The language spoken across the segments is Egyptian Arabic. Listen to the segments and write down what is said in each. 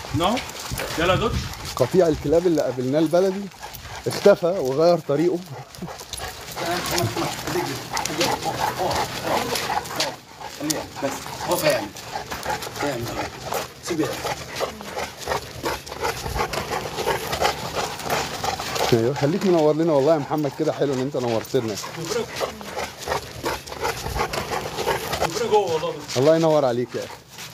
نو يلا دوت قطيع الكلاب اللي قابلناه البلدي اختفى وغير طريقه بس هو فاهم فاهم سيبها ايوه خليك منور لنا والله يا محمد كده حلو ان انت نورت لنا ربنا جوه والله الله ينور عليك يا اخي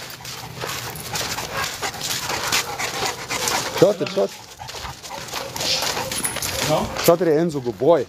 شاطر شاطر نو شاطر يا انزو جود بوي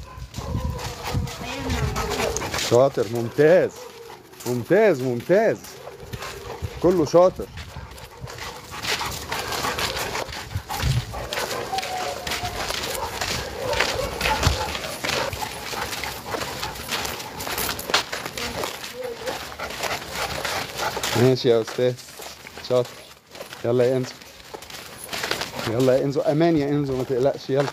شاطر ممتاز ممتاز ممتاز كله شاطر ماشي يا استاذ شاطر يلا يا انزو يلا يا انزو امان يا انزو ما تقلقش يلا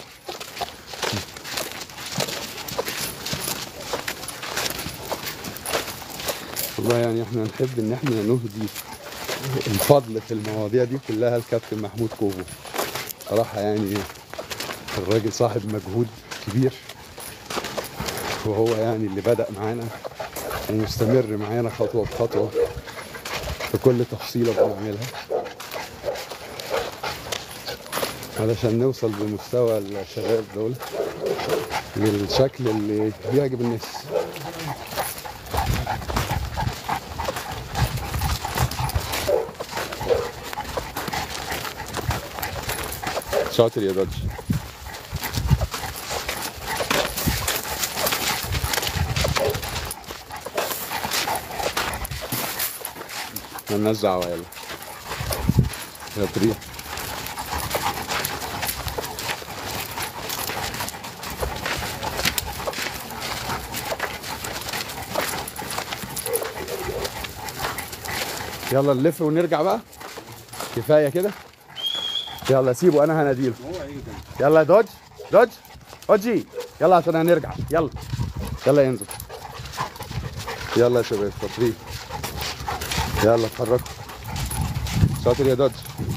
والله يعني احنا نحب ان احنا نهدي الفضل في المواضيع دي كلها الكابتن محمود كوبو صراحة يعني الراجل صاحب مجهود كبير وهو يعني اللي بدأ معانا ومستمر معانا خطوة بخطوة في كل تفصيلة بنعملها علشان نوصل بمستوى الشباب دول للشكل اللي بيعجب الناس شاطر يا دودج مالناش دعوة يلا يا طريق يلا نلف ونرجع بقى كفاية كده يلا سيبه انا هناديله يلا يا دوج دوج اوجي يلا عشان هنرجع يلا يلا ينزل يلا يا شباب شاطرين يلا اتحركوا شاطر يا دوج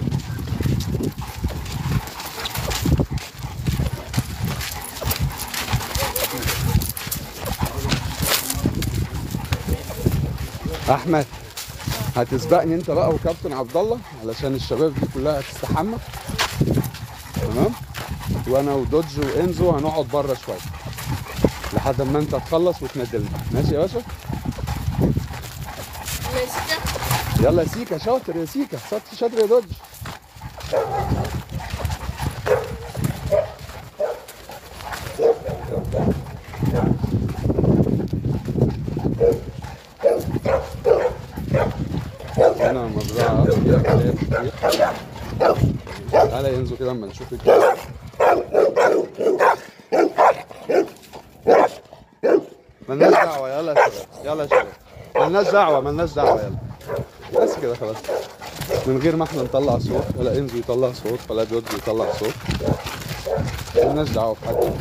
احمد هتسبقني انت بقى وكابتن عبد الله علشان الشباب دي كلها هتستحمى تمام وانا ودوج وانزو هنقعد بره شويه لحد ما انت تخلص وتنزلنا ماشي يا باشا يلا يا سيكا شاطر يا سيكا شاطر شاطر يا دوج هنا مزرعة فيها كلاب كتير تعالى ينزل كده اما نشوف الكلاب ملناش دعوة يلا يا شباب يلا يا شباب ملناش دعوة ملناش دعوة يلا بس كده خلاص من غير ما احنا نطلع صوت ولا انزو يطلع صوت ولا دود يطلع صوت ملناش دعوة بحد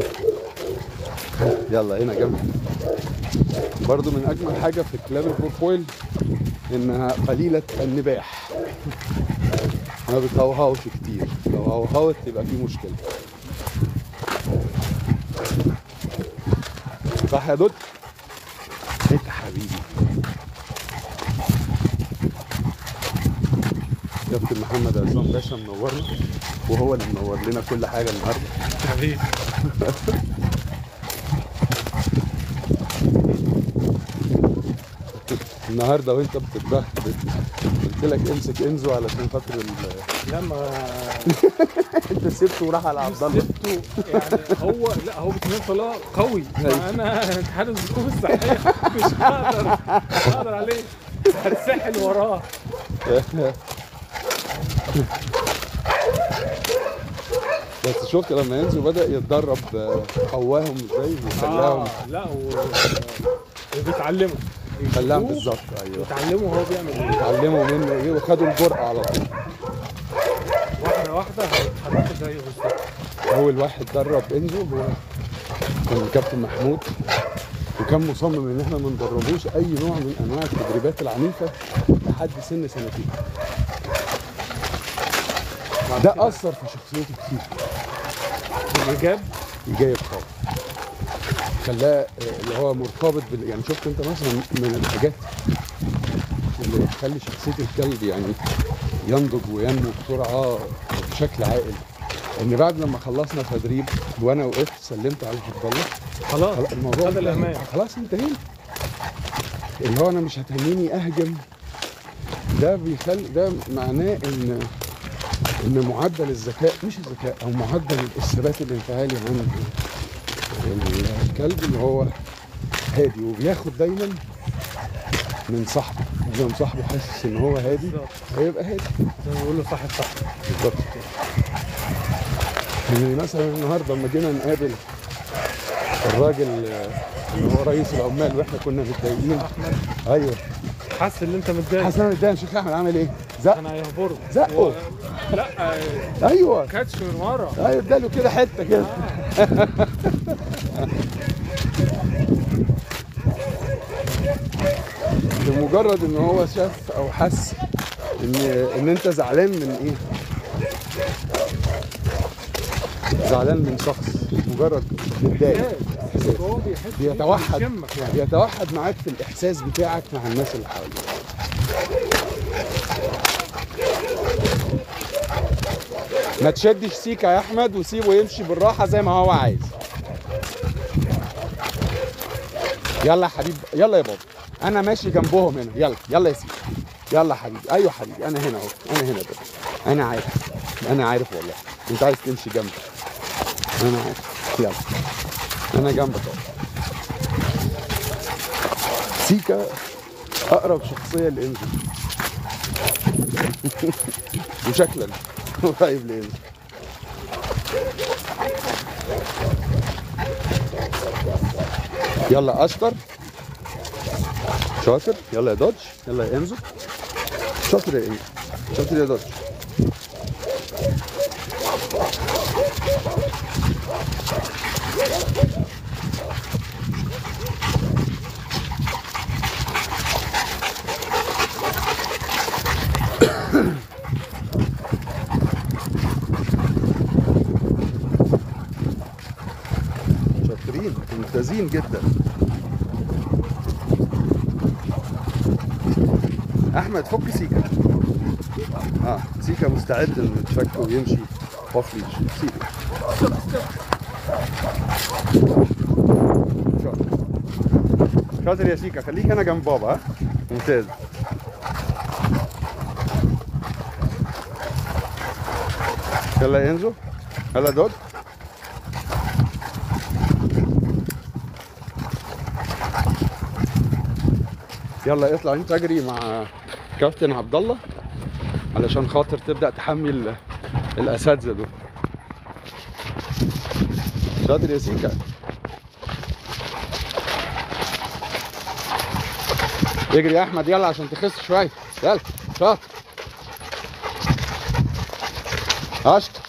يلا هنا جنبي برضو من اجمل حاجة في كلاب البورفويل انها قليلة النباح ما بتهوهوش كتير لو هوهوت يبقى في مشكلة صح يا دود؟ انت حبيبي كابتن محمد عصام باشا منورنا وهو اللي منور لنا كل حاجة النهارده حبيبي النهارده وانت بتتبهدل قلت لك امسك انزو علشان خاطر ال- لما انت سبته وراح على عبد الله سبته يعني هو لا هو بسم الله طلع قوي فانا اتحاد الظروف الصحيه مش هقدر مش هقدر عليه هتسحل وراه بس شفت لما ينزو بدأ يتدرب آه، قواهم ازاي وخلاهم اه لا و... وبيتعلموا خلاهم يشوفوه، بالظبط ايوه بيتعلموا هو بيعمل ايه اتعلموا منه ايه وخدوا الجرأة على طول واحده واحده هتتحركوا زيه بالظبط اول واحد درب انزو هو كان الكابتن محمود وكان مصمم ان احنا ما ندربوش اي نوع من انواع التدريبات العنيفه لحد سن سنتين بعد ده كده اثر في شخصيته كتير بالايجاب ايجابي خالص خلاه آه، اللي هو مرتبط بال يعني شفت انت مثلا من الحاجات اللي تخلي شخصيه الكلب يعني ينضج وينمو بسرعه بشكل عاقل ان بعد لما خلصنا تدريب وانا وقفت سلمت على عبد الله خلاص خلاص الموضوع هذا انتهى. الامان خلاص انتهينا اللي هو انا مش هتهمني اهجم ده بيخلي ده معناه ان ان معدل الذكاء مش الذكاء او معدل الثبات الانفعالي عند الكلب اللي هو هادي وبياخد دايما من صاحبه اذا صاحبه حاسس ان هو هادي بالظبط هيبقى هادي زي ما بيقولوا صاحب صاحب بالظبط يعني مثلا النهارده لما جينا نقابل الراجل آه، اللي هو رئيس العمال واحنا كنا متضايقين احمد ايوه حاسس ان انت متضايق حسن متضايق شيخ احمد عامل ايه؟ زق كان هيهبره زقه. و- لا آه، ايوه كاتش من ورا ايوه اداله كده حته كده لمجرد ان هو شاف او حس ان ان انت زعلان من ايه؟ زعلان من شخص مجرد متضايق إحساس. هو بيحس بيتوحد بيشمك. بيتوحد معاك في الاحساس بتاعك مع الناس اللي حواليك ما تشدش سيكا يا احمد وسيبه يمشي بالراحه زي ما هو عايز يلا يا حبيبي يلا يا بابا انا ماشي جنبهم هنا يلا يلا يا سيدي يلا يا حبيبي ايوه حبيبي انا هنا اهو انا هنا بابا انا عارف انا عارف والله انت عايز تمشي جنبي انا عارف يلا انا جنبك اهو سيكا اقرب شخصيه لانزو وشكلا قريب لانزو يلا اشطر شاطر يلا يا دوج يلا يا انزو شاطر يا انزو شاطر يا دوج شاطرين ممتازين جدا احمد فك سيكا اه سيكا مستعد انه يتفك ويمشي اوف ليش سيكا شاطر شاطر يا سيكا خليك هنا جنب بابا ها ممتاز يلا يا انزو يلا دود يلا اطلع انت اجري مع كابتن عبد الله علشان خاطر تبدا تحمي ال- الاساتذه دول شاطر يا سيكا اجري يا احمد يلا عشان تخس شويه يلا شاطر اشطر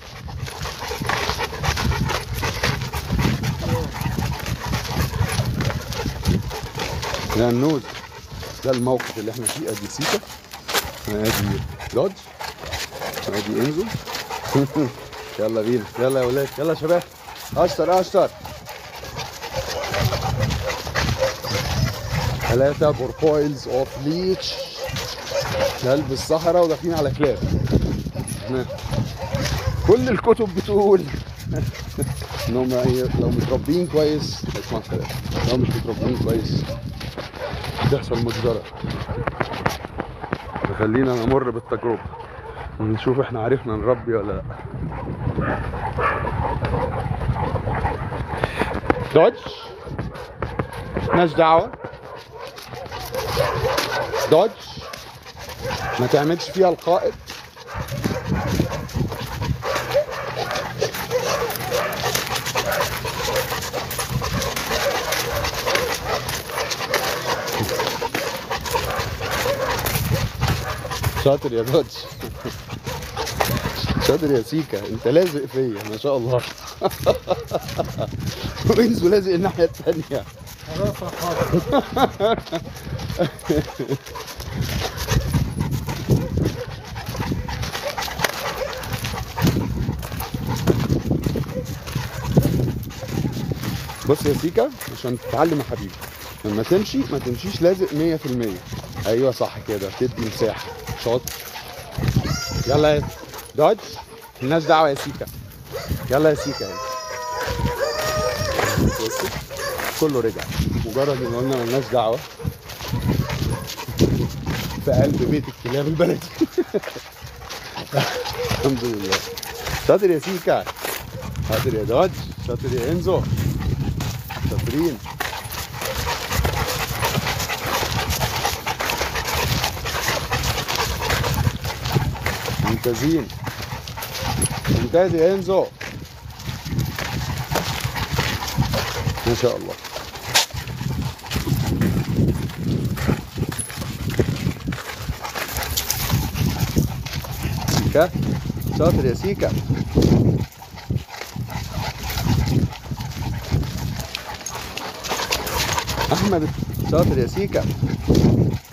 يا النوز ده الموقف اللي احنا فيه ادي سيكا ادي لودج ادي انزو يلا بينا يلا يا ولاد يلا يا شباب اشطر اشطر ثلاثة بوربويلز اوف ليتش كلب الصحراء وداخلين على كلاب ها. كل الكتب بتقول انهم ي- لو متربيين كويس هيسمعوا كلام لو مش متربيين كويس بتحصل مجزرة خلينا نمر بالتجربة ونشوف احنا عرفنا نربي ولا لا دوج مالناش دعوة دوج ما تعملش فيها القائد شاطر يا دوج شاطر يا سيكا انت لازق فيا ما شاء الله وانزو لازق الناحيه الثانيه خلاص يا حاضر بص يا سيكا عشان تتعلم يا حبيبي لما تمشي ما تمشيش لازق 100% ايوه صح كده تدي مساحه شاطر يلا يا دوج ملناش دعوه يا سيكا يلا يا سيكا يلا. بص كله رجع مجرد ان قلنا ملناش دعوه في قلب بيت الكلاب البلدي الحمد لله شاطر يا سيكا شاطر يا دوج شاطر يا انزو شاطرين ممتازين ممتاز يا انزو ما شاء الله سيكا شاطر يا سيكا احمد شاطر يا سيكا